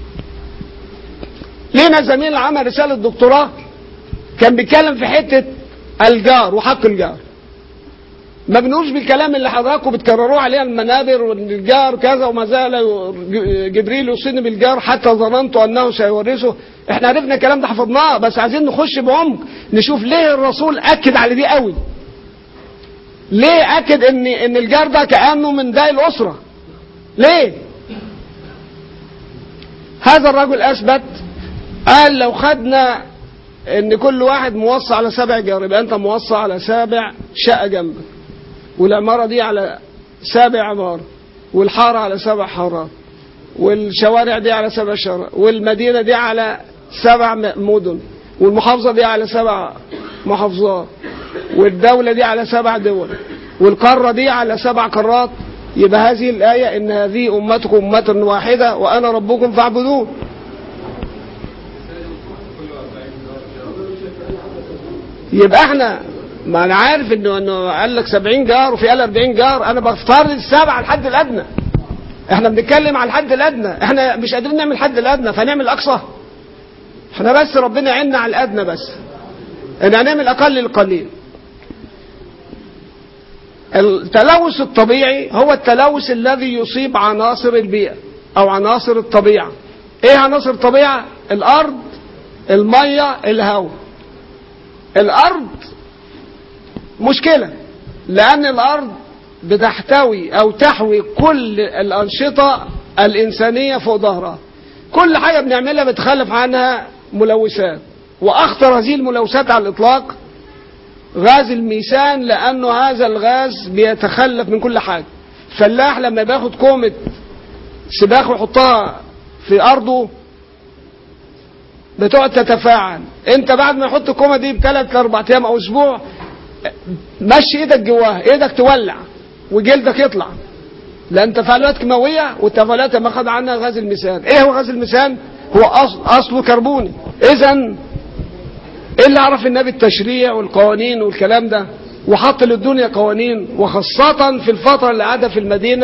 لينا زميل عمل رسالة دكتوراه كان بيتكلم في حتة الجار وحق الجار ما بنقولش بالكلام اللي حضراتكم بتكرروه عليها المنابر والجار كذا وما زال جبريل يوصيني بالجار حتى ظننت انه سيورثه احنا عرفنا الكلام ده حفظناه بس عايزين نخش بعمق نشوف ليه الرسول اكد على دي قوي ليه اكد ان ان الجار ده كانه من باقي الاسره ليه هذا الرجل اثبت قال لو خدنا ان كل واحد موصى على سبع جار يبقى انت موصى على سابع شقه جنبك والعماره دي على سابع عماره والحاره على سبع حارات والشوارع دي على سبع شوارع والمدينه دي على سبع م- مدن والمحافظه دي على سبع محافظات والدوله دي على سبع دول والقاره دي على سبع قارات يبقى هذه الايه ان هذه امتكم امه واحده وانا ربكم فاعبدون يبقى احنا ما انا عارف انه انه قال لك 70 جار وفي قال 40 جار انا بفترض السبعه الحد الادنى احنا بنتكلم على الحد الادنى احنا مش قادرين نعمل الحد الادنى فنعمل الاقصى احنا بس ربنا يعيننا على الادنى بس ان هنعمل اقل القليل التلوث الطبيعي هو التلوث الذي يصيب عناصر البيئه او عناصر الطبيعه ايه عناصر الطبيعه الارض الميه الهواء الارض مشكلة لأن الأرض بتحتوي أو تحوي كل الأنشطة الإنسانية فوق ظهرها كل حاجة بنعملها بتخلف عنها ملوثات وأخطر هذه الملوثات على الإطلاق غاز الميثان لأنه هذا الغاز بيتخلف من كل حاجة فلاح لما بياخد كومة سباخ ويحطها في أرضه بتقعد تتفاعل انت بعد ما يحط الكومه دي بثلاث اربع ايام او اسبوع مشي ايدك جواها ايدك تولع وجلدك يطلع لان تفاعلات كيماويه والتفاعلات ما خد عنها غاز الميثان ايه هو غاز الميثان هو أصل اصله كربوني اذا ايه اللي عرف النبي التشريع والقوانين والكلام ده وحط للدنيا قوانين وخاصة في الفترة اللي قعدها في المدينة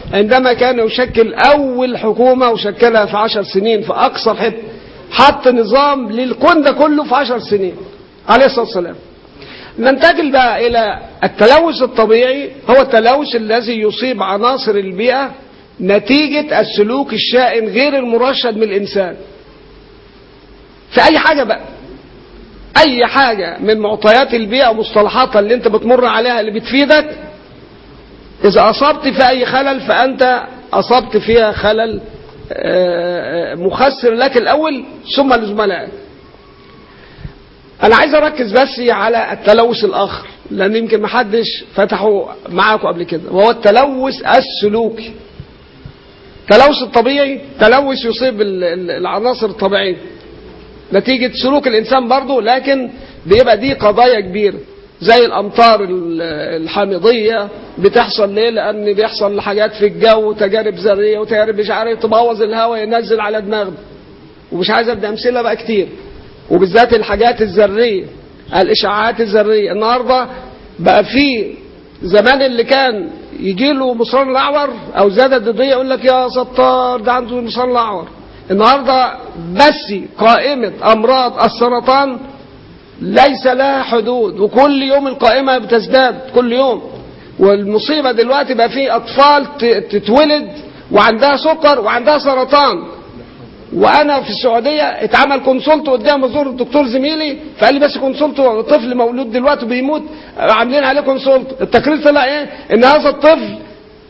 عندما كان يشكل أول حكومة وشكلها في عشر سنين في أقصر حتة حط نظام للكون ده كله في عشر سنين عليه الصلاة والسلام ننتقل بقى إلى التلوث الطبيعي هو التلوث الذي يصيب عناصر البيئة نتيجة السلوك الشائن غير المرشد من الإنسان في أي حاجة بقى أي حاجة من معطيات البيئة ومصطلحاتها اللي أنت بتمر عليها اللي بتفيدك إذا أصبت في أي خلل فأنت أصبت فيها خلل آه، آه، مخسر لك الأول ثم لزملائك أنا عايز أركز بس على التلوث الآخر لأن يمكن محدش فتحه معاكم قبل كده وهو التلوث السلوكي التلوث الطبيعي تلوث يصيب ال- ال- العناصر الطبيعية نتيجة سلوك الإنسان برضه لكن بيبقى دي قضايا كبيرة زي الأمطار ال- الحامضية بتحصل ليه؟ لأن بيحصل حاجات في الجو تجارب ذرية وتجارب مش عارف تبوظ الهواء ينزل على دماغنا ومش عايز أبدأ أمثلة بقى كتير وبالذات الحاجات الذرية الإشعاعات الذرية النهاردة بقى في زمان اللي كان يجي له مصران الأعور أو زادة ضدية يقول لك يا ستار ده عنده مصران الأعور النهاردة بس قائمة أمراض السرطان ليس لها حدود وكل يوم القائمة بتزداد كل يوم والمصيبة دلوقتي بقى في أطفال ت- تتولد وعندها سكر وعندها سرطان وانا في السعوديه اتعمل كونسولت قدام ازور الدكتور زميلي فقال لي بس كونسولت طفل مولود دلوقتي بيموت عاملين عليه كونسولت التقرير طلع ايه ان هذا الطفل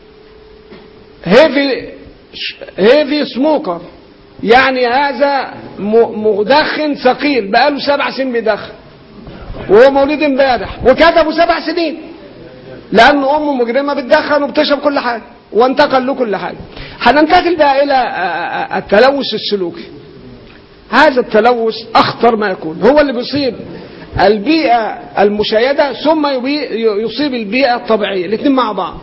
هيفي هيفي سموكر يعني هذا م- مدخن ثقيل بقاله سبع سنين بيدخن وهو مولود امبارح وكتبوا سبع سنين لأن أمه مجرمة بتدخن وبتشرب كل حاجة وانتقل له كل حاجة هننتقل بقى إلى آه، آه، التلوث السلوكي هذا التلوث أخطر ما يكون هو اللي بيصيب البيئة المشايدة ثم يبي- يصيب البيئة الطبيعية الاثنين مع بعض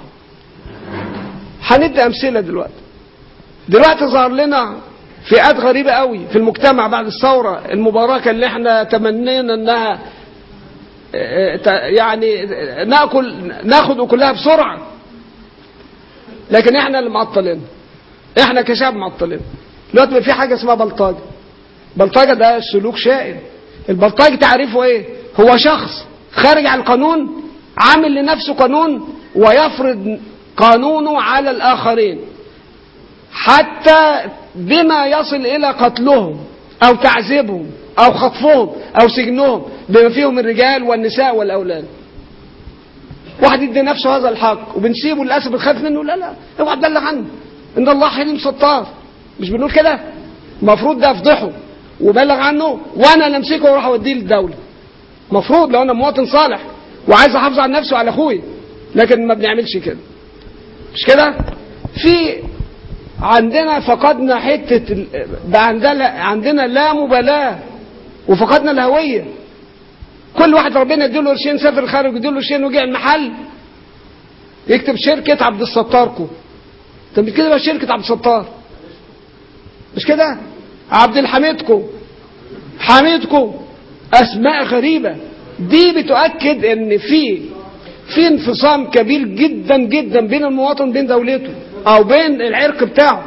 هندي أمثلة دلوقتي دلوقتي ظهر لنا فئات غريبة قوي في المجتمع بعد الثورة المباركة اللي احنا تمنينا انها اه، ت- يعني ناكل ناخد كلها بسرعة لكن احنا اللي معطلين احنا كشعب معطلين دلوقتي بقى في حاجة اسمها بلطجة بلطجة ده سلوك شائن البلطجي تعريفه ايه هو شخص خارج عن القانون عامل لنفسه قانون ويفرض قانونه على الآخرين حتى بما يصل إلى قتلهم أو تعذيبهم أو خطفهم أو سجنهم بما فيهم الرجال والنساء والأولاد واحد يدي نفسه هذا الحق وبنسيبه للأسف بنخاف منه لا لا اوعى تبلغ عنه إن الله حليم ستار مش بنقول كده المفروض ده افضحه وبلغ عنه وانا اللي امسكه واروح اوديه للدوله مفروض لو انا مواطن صالح وعايز احافظ على نفسي وعلى اخويا لكن ما بنعملش كده مش كده في عندنا فقدنا حته ال- بقى عندنا عندنا لا مبالاه وفقدنا الهويه كل واحد ربنا يديله قرشين سافر الخارج يديله قرشين وجع المحل يكتب شركه عبد الستاركو طب كده بقى شركه عبد الستار مش كده عبد الحميدكو حميدكو اسماء غريبه دي بتؤكد ان في في انفصام كبير جدا جدا بين المواطن بين دولته او بين العرق بتاعه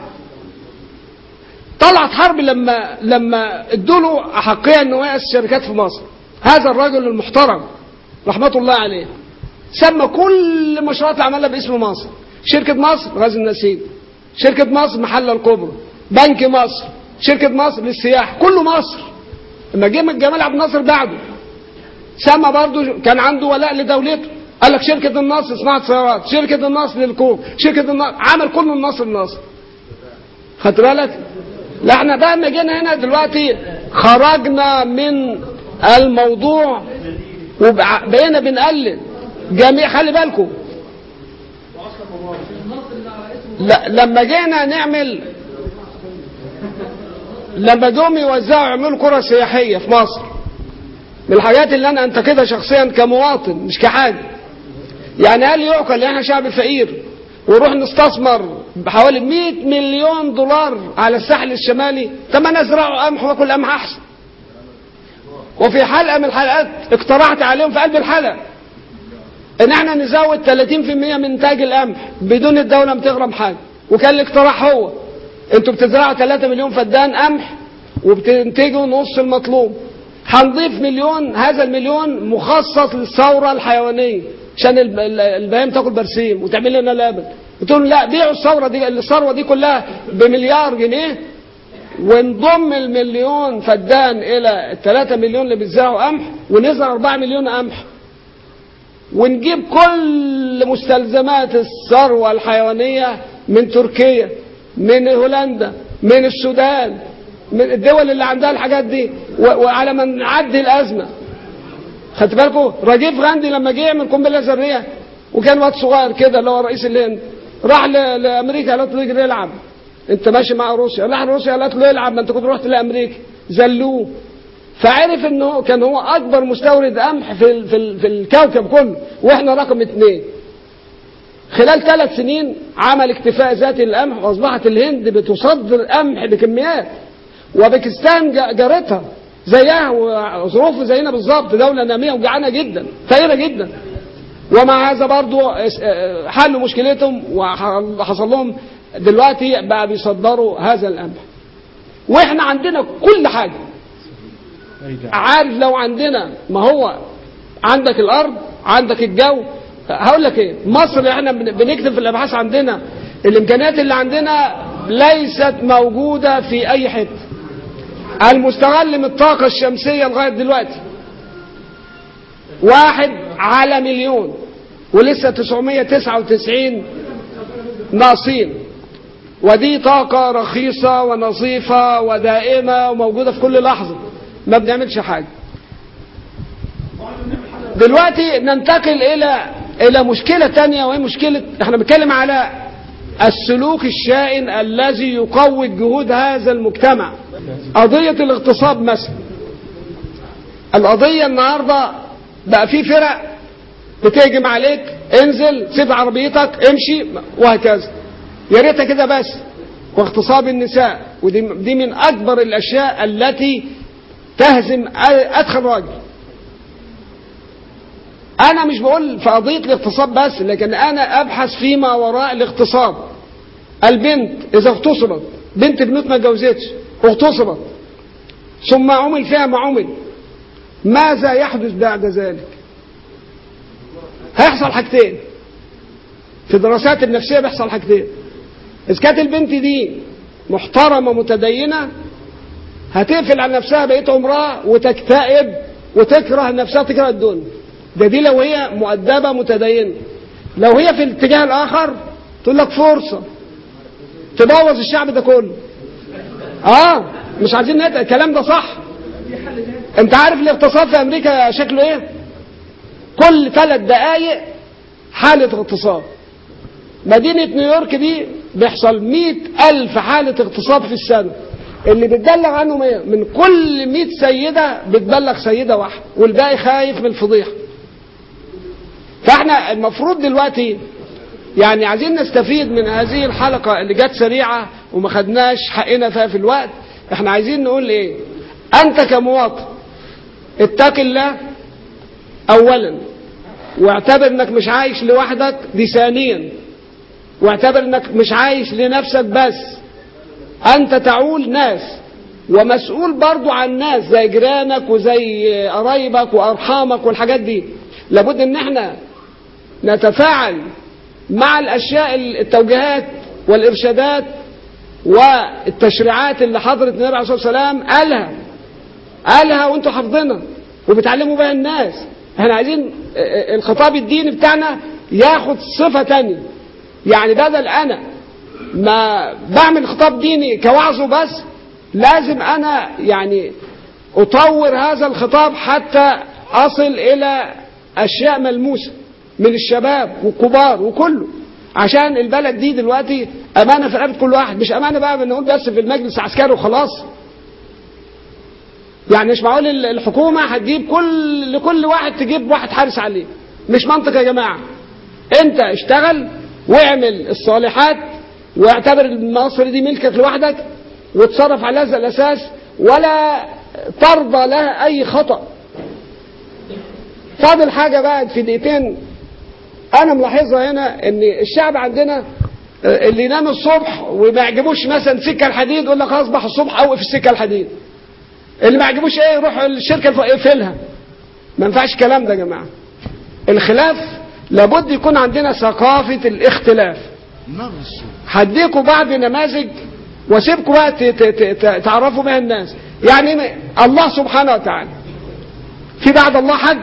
طلعت حرب لما لما ادوا له احقيه انه يأسس شركات في مصر هذا الرجل المحترم رحمه الله عليه سمى كل مشروعات اللي عملها باسم مصر شركه مصر غاز النسيج شركه مصر محل الكبرى بنك مصر شركه مصر للسياحه كله مصر لما جه من جمال عبد الناصر بعده سمى برضه كان عنده ولاء لدولته قال لك شركة النصر صناعة سيارات شركة النصر للكوك شركة النصر عمل كله النصر النصر خدت بالك لا احنا بقى لما جينا هنا دلوقتي خرجنا من الموضوع وبقينا بنقلد جميع خلي بالكم لا لما جينا نعمل لما جم يوزعوا يعملوا قرى سياحية في مصر من الحاجات اللي انا انتقدها شخصيا كمواطن مش كحاجة يعني هل يعقل ان احنا شعب فقير ونروح نستثمر بحوالي 100 مليون دولار على الساحل الشمالي طب ما انا ازرعه قمح واكل قمح احسن وفي حلقة من الحلقات اقترحت عليهم في قلب الحلقة ان احنا نزود 30% من انتاج القمح بدون الدوله ما تغرم حاجه وكان الاقتراح هو انتوا بتزرعوا 3 مليون فدان قمح وبتنتجوا نص المطلوب هنضيف مليون هذا المليون مخصص للثوره الحيوانيه عشان الب- ال- البهائم تاكل برسيم وتعمل لنا لبن قلت لهم لا بيعوا الثوره دي الثروه دي كلها بمليار جنيه ونضم المليون فدان الى الثلاثة مليون اللي بيزرعوا قمح ونزرع 4 مليون قمح ونجيب كل مستلزمات الثروة الحيوانية من تركيا من هولندا من السودان من الدول اللي عندها الحاجات دي و- وعلى ما نعدي الأزمة خدت بالكم رجيف غاندي لما جه يعمل قنبلة ذرية وكان واد صغير كده اللي هو رئيس الهند راح ل- لأمريكا قالت له يجري يلعب انت ماشي مع روسيا راح روسيا قالت له العب ما انت كنت رحت لامريكا زلوه فعرف ان هو كان هو اكبر مستورد قمح في ال- في ال- في الكوكب كله واحنا رقم اثنين خلال ثلاث سنين عمل اكتفاء ذاتي للقمح واصبحت الهند بتصدر قمح بكميات وباكستان جا- جارتها زيها وظروفه زينا بالظبط دوله ناميه وجعانه جدا فقيره جدا ومع هذا برضو اس- اه حلوا مشكلتهم وحصل لهم دلوقتي بقى بيصدروا هذا القمح واحنا عندنا كل حاجه عارف لو عندنا ما هو عندك الارض عندك الجو هقول لك ايه مصر احنا بن- بنكتب في الابحاث عندنا الامكانيات اللي عندنا ليست موجوده في اي حته المستغل من الطاقه الشمسيه لغايه دلوقتي واحد على مليون ولسه 999 ناقصين ودي طاقة رخيصة ونظيفة ودائمة وموجودة في كل لحظة ما بنعملش حاجة دلوقتي ننتقل إلى إلى مشكلة تانية وهي مشكلة احنا بنتكلم على السلوك الشائن الذي يقوي جهود هذا المجتمع قضية الاغتصاب مثلا القضية النهاردة بقى في فرق بتهجم عليك انزل سيب عربيتك امشي وهكذا يا ريتها كده بس واغتصاب النساء ودي دي من اكبر الاشياء التي تهزم ادخل راجل انا مش بقول في قضيه الاغتصاب بس لكن انا ابحث فيما وراء الاغتصاب البنت اذا اغتصبت بنت بنوت ما اتجوزتش اغتصبت ثم عمل فيها ما عمل ماذا يحدث بعد ذلك هيحصل حاجتين في الدراسات النفسيه بيحصل حاجتين اذا كانت البنت دي محترمه متدينه هتقفل على نفسها بقيه عمرها وتكتئب وتكره نفسها تكره الدنيا ده دي لو هي مؤدبه متدينه لو هي في الاتجاه الاخر تقول لك فرصه تبوظ الشعب ده كله اه مش عايزين نتقل الكلام ده صح انت عارف الاغتصاب في امريكا شكله ايه كل ثلاث دقايق حالة اغتصاب مدينة نيويورك دي بيحصل مئة ألف حالة اغتصاب في السنة اللي بتبلغ عنه مية من كل مئة سيدة بتبلغ سيدة واحدة والباقي خايف من الفضيحة فاحنا المفروض دلوقتي يعني عايزين نستفيد من هذه الحلقة اللي جت سريعة وما خدناش حقنا فيها في الوقت احنا عايزين نقول ايه انت كمواطن اتق الله اولا واعتبر انك مش عايش لوحدك دي ثانيا واعتبر انك مش عايش لنفسك بس انت تعول ناس ومسؤول برضو عن ناس زي جيرانك وزي قرايبك وارحامك والحاجات دي لابد ان احنا نتفاعل مع الاشياء التوجيهات والارشادات والتشريعات اللي حضرت النبي عليه الصلاه والسلام قالها قالها وانتوا حافظينها وبتعلموا بها الناس احنا عايزين الخطاب الديني بتاعنا ياخد صفة تانية يعني بدل انا ما بعمل خطاب ديني كوعظه بس لازم انا يعني اطور هذا الخطاب حتى اصل الى اشياء ملموسة من الشباب والكبار وكله عشان البلد دي دلوقتي امانة في رقبة كل واحد مش امانة بقى بنقول بس في المجلس العسكري وخلاص يعني مش معقول الحكومة هتجيب كل لكل واحد تجيب واحد حارس عليه مش منطق يا جماعة انت اشتغل واعمل الصالحات واعتبر مصر دي ملكك لوحدك وتصرف على هذا الاساس ولا ترضى لها اي خطأ فاضل حاجة بقى في دقيقتين انا ملاحظها هنا ان الشعب عندنا آه، اللي ينام الصبح وما يعجبوش مثلا سكه الحديد يقول لك اصبح الصبح اوقف السكه الحديد اللي ما يعجبوش ايه يروح الشركه الف- يقفلها ما ينفعش الكلام ده يا جماعه الخلاف لابد يكون عندنا ثقافه الاختلاف هديكوا بعض نماذج واسيبكم بقى ت- ت- ت- ت- تعرفوا بها الناس يعني م- الله سبحانه وتعالى في بعد الله حد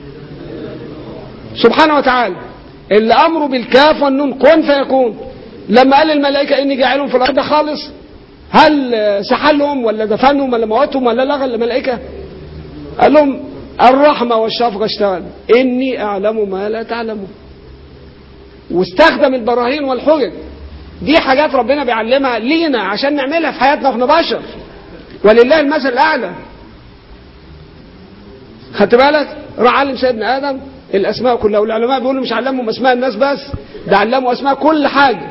سبحانه وتعالى اللي امره بالكاف والنون كن فيكون لما قال الملائكه اني جاعلهم في الارض خالص هل آه، سحلهم ولا دفنهم ولا موتهم ولا لغى الملائكه قال لهم الرحمه والشفقه اشتغل اني اعلم ما لا تعلمون واستخدم البراهين والحجج دي حاجات ربنا بيعلمها لينا عشان نعملها في حياتنا واحنا بشر ولله المثل الاعلى خدت بالك راح علم سيدنا ادم الاسماء كلها والعلماء بيقولوا مش علمهم اسماء الناس بس ده علموا اسماء كل حاجه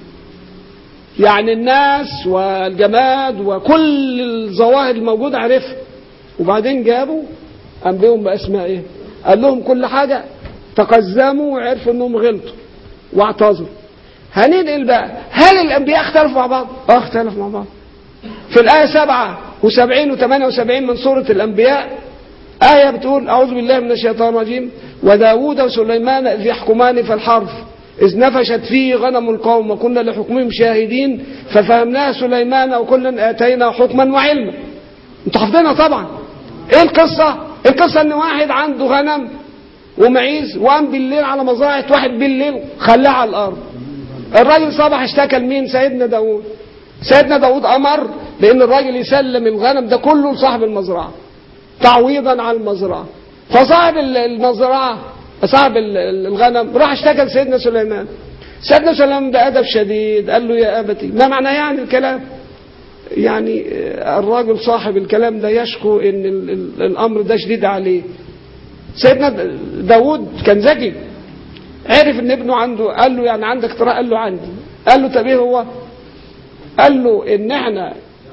يعني الناس والجماد وكل الظواهر الموجوده عرفها وبعدين جابوا انبئهم باسماء ايه قال لهم كل حاجه تقزموا وعرفوا انهم غلطوا واعتذروا هننقل بقى هل الانبياء اختلفوا مع بعض اه اختلفوا مع بعض في الآية سبعة وسبعين وثمانية وسبعين من سورة الأنبياء آية بتقول أعوذ بالله من الشيطان الرجيم وداود وسليمان إذ يحكمان في الحرف إذ نفشت فيه غنم القوم وكنا لحكمهم شاهدين ففهمناها سليمان وكلا آتينا حكما وعلما انتوا حافظينها طبعا ايه القصة القصة ان واحد عنده غنم ومعيز وقام بالليل على مزرعة واحد بالليل خلاها على الأرض الراجل صبح اشتكى لمين سيدنا داود سيدنا داود أمر بأن الراجل يسلم الغنم ده كله لصاحب المزرعة تعويضا عن المزرعة فصاحب ال- المزرعة صاحب ال- ال- الغنم راح اشتكى لسيدنا سليمان سيدنا سليمان بأدب شديد قال له يا أبتي ما معنى يعني الكلام يعني آه، الراجل صاحب الكلام ده يشكو ان ال- ال- الامر ده شديد عليه سيدنا د- داود كان ذكي عرف ان ابنه عنده قال له يعني عندك اقتراح قال له عندي قال له طب ايه هو قال له ان احنا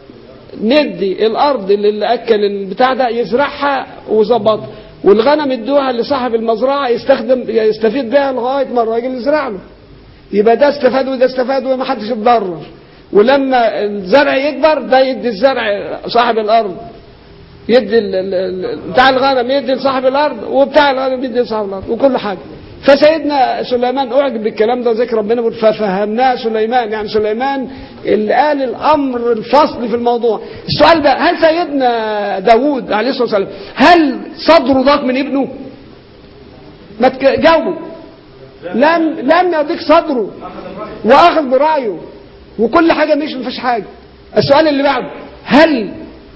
ندي الارض اللي اللي اكل البتاع ده يزرعها ويظبطها والغنم ادوها لصاحب المزرعه يستخدم يستفيد بها لغايه ما الراجل يزرع له يبقى ده استفاد وده استفاد وما حدش اتضرر ولما الزرع يكبر ده يدي الزرع صاحب الارض يدي ال- ال- ال- بتاع الغنم يدي لصاحب الارض وبتاع الغنم يدي لصاحب الارض وكل حاجه فسيدنا سليمان اعجب بالكلام ده ذكر ربنا بيقول ففهمناه سليمان يعني سليمان اللي قال الامر الفصل في الموضوع السؤال بقى هل سيدنا داوود عليه الصلاه والسلام هل صدره ضاق من ابنه ما تك- جاوبوا لم لم يضيق صدره واخذ برايه وكل حاجه مش مفيش حاجه السؤال اللي بعده هل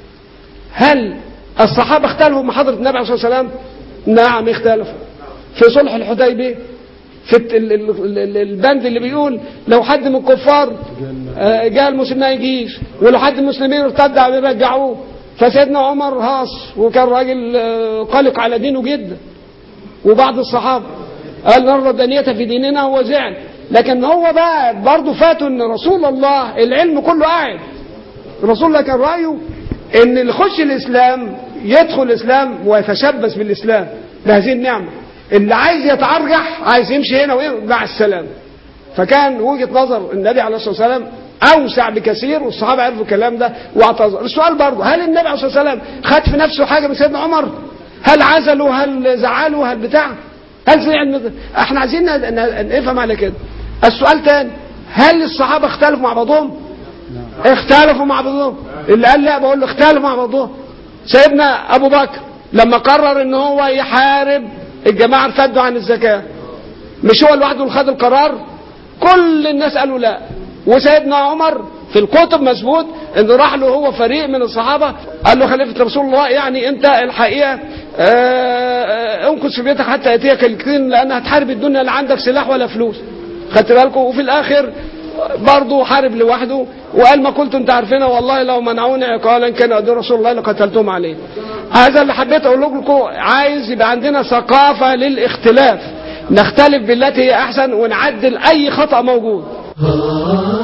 هل الصحابة اختلفوا مع حضرة النبي عليه الصلاة والسلام نعم اختلفوا في صلح الحديبية في الت- ال- ال- ال- البند اللي بيقول لو حد من الكفار آه، جاء المسلمين ما يجيش ولو حد من المسلمين ارتد عليه يرجعوه فسيدنا عمر هاص وكان راجل آه، قلق على دينه جدا وبعض الصحابة قال نرى دنية في ديننا هو زعل لكن هو بقى برضه فاته ان رسول الله العلم كله قاعد الرسول الله كان رأيه ان اللي يخش الاسلام يدخل الاسلام ويتشبث بالاسلام بهذه النعمة اللي عايز يتعرجح عايز يمشي هنا ومع السلام فكان وجهة نظر النبي عليه الصلاة والسلام أوسع بكثير والصحابة عرفوا الكلام ده واعتذروا السؤال برضه هل النبي عليه الصلاة والسلام خد في نفسه حاجة من سيدنا عمر هل عزله هل زعله هل بتاع هل زعل من- احنا عايزين ن- ن- نفهم على كده السؤال تاني هل الصحابة اختلفوا مع بعضهم اختلفوا مع بعضهم اللي قال لا بقول له اختلفوا مع بعضهم سيدنا ابو بكر لما قرر ان هو يحارب الجماعه ارتدوا عن الزكاه مش هو لوحده اللي خد القرار كل الناس قالوا لا وسيدنا عمر في الكتب مثبوت انه راح له هو فريق من الصحابه قال له خليفه رسول الله يعني انت الحقيقه آه، آه، انقذ في بيتك حتى ياتيك اليقين لان هتحارب الدنيا لا عندك سلاح ولا فلوس خدت بالكم وفي الاخر برضه حارب لوحده وقال ما قلت انت عارفين والله لو منعوني عقالا كان يدور رسول الله لقتلتهم عليه هذا اللي حبيت اقول لكم عايز يبقى عندنا ثقافه للاختلاف نختلف بالتي هي احسن ونعدل اي خطا موجود